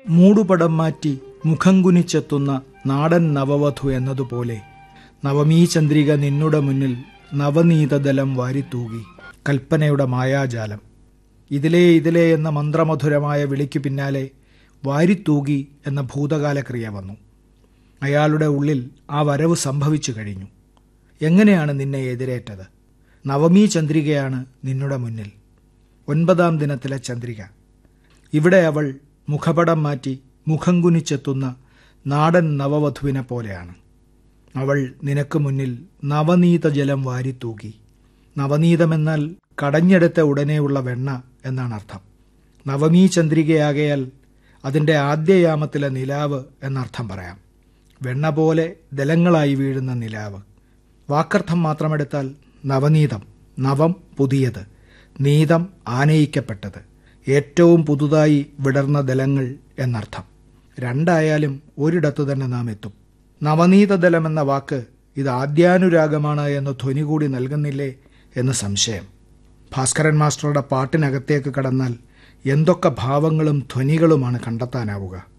മൂടുപടം മാറ്റി മുഖം കുനിച്ചെത്തുന്ന നാടൻ നവവധു എന്നതുപോലെ നവമീ ചന്ദ്രിക നിന്നുടെ മുന്നിൽ നവനീതദലം വാരിത്തൂകി കൽപ്പനയുടെ മായാജാലം ഇതിലേ ഇതിലേ എന്ന മന്ത്രമധുരമായ വിളിക്കു പിന്നാലെ വാരിത്തൂകി എന്ന ഭൂതകാലക്രിയ വന്നു അയാളുടെ ഉള്ളിൽ ആ വരവ് സംഭവിച്ചു കഴിഞ്ഞു എങ്ങനെയാണ് നിന്നെ എതിരേറ്റത് നവമീ ചന്ദ്രികയാണ് നിന്നുടെ മുന്നിൽ ഒൻപതാം ദിനത്തിലെ ചന്ദ്രിക ഇവിടെ അവൾ മുഖപടം മാറ്റി മുഖം കുനിച്ചെത്തുന്ന നാടൻ നവവധുവിനെ പോലെയാണ് അവൾ നിനക്ക് മുന്നിൽ നവനീത ജലം വാരിത്തൂകി നവനീതമെന്നാൽ കടഞ്ഞെടുത്ത ഉടനെയുള്ള വെണ്ണ എന്നാണ് അർത്ഥം നവമീ ചന്ദ്രികയാകയാൽ അതിൻ്റെ ആദ്യയാമത്തിലെ നിലാവ് എന്നർത്ഥം പറയാം വെണ്ണ പോലെ ദലങ്ങളായി വീഴുന്ന നിലാവ് വാക്കർത്ഥം മാത്രമെടുത്താൽ നവനീതം നവം പുതിയത് നീതം ആനയിക്കപ്പെട്ടത് ഏറ്റവും പുതുതായി വിടർന്ന ദലങ്ങൾ എന്നർത്ഥം രണ്ടായാലും ഒരിടത്തു തന്നെ നാം എത്തും നവനീതദലം എന്ന വാക്ക് ഇത് ആദ്യാനുരാഗമാണ് എന്ന ധ്വനി കൂടി നൽകുന്നില്ലേ എന്ന് സംശയം ഭാസ്കരൻ മാസ്റ്ററുടെ പാട്ടിനകത്തേക്ക് കടന്നാൽ എന്തൊക്കെ ഭാവങ്ങളും ധ്വനികളുമാണ് കണ്ടെത്താനാവുക